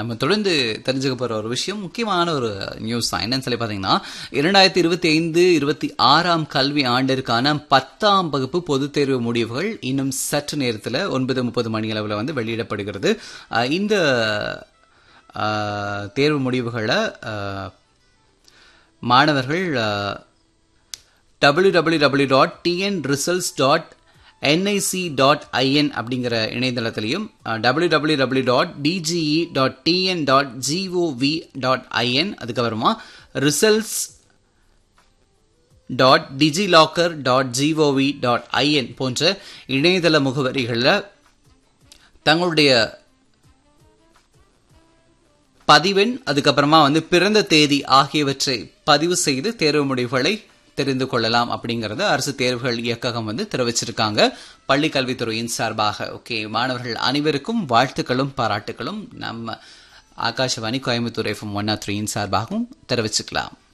நம்ம தொடர்ந்து தெரிஞ்சுக்க போற ஒரு விஷயம் முக்கியமான ஒரு நியூஸ் தான் என்னன்னு சொல்லி பார்த்தீங்கன்னா இரண்டாயிரத்தி இருபத்தி ஐந்து இருபத்தி ஆறாம் கல்வி ஆண்டிற்கான பத்தாம் வகுப்பு பொதுத் தேர்வு முடிவுகள் இன்னும் சற்று நேரத்தில் ஒன்பது முப்பது மணி அளவில் வந்து வெளியிடப்படுகிறது அஹ் இந்த அஹ், தேர்வு முடிவுகளை அஹ், மாணவர்கள் W W W dot TN results dot NIC dot IN அப்படிங்கிற இணையதளத்திலையும் W W W dot DGE dot TN dot GOV dot IN அதுக்கப்புறமா results dot DigiLocker dot GOV dot IN போன்ற இணையதள முகவரிகளில் தங்களுடைய பதிவெண் அதுக்கப்புறமா வந்து பிறந்த தேதி ஆகியவற்றை பதிவு செய்து தேர்வு முடிவுகளை தெரிந்து கொள்ளலாம் அப்படிங்கறத அரசு தேர்வுகள் இயக்ககம் வந்து தெரிவிச்சிருக்காங்க பள்ளி கல்வித்துறையின் சார்பாக ஓகே மாணவர்கள் அனைவருக்கும் வாழ்த்துக்களும் பாராட்டுகளும் நம்ம ஆகாஷவாணி கோயம்புத்தூர் எஃப்எம் ஒன் த்ரீயின் சார்பாகவும் தெரிவிச்சுக்கலாம்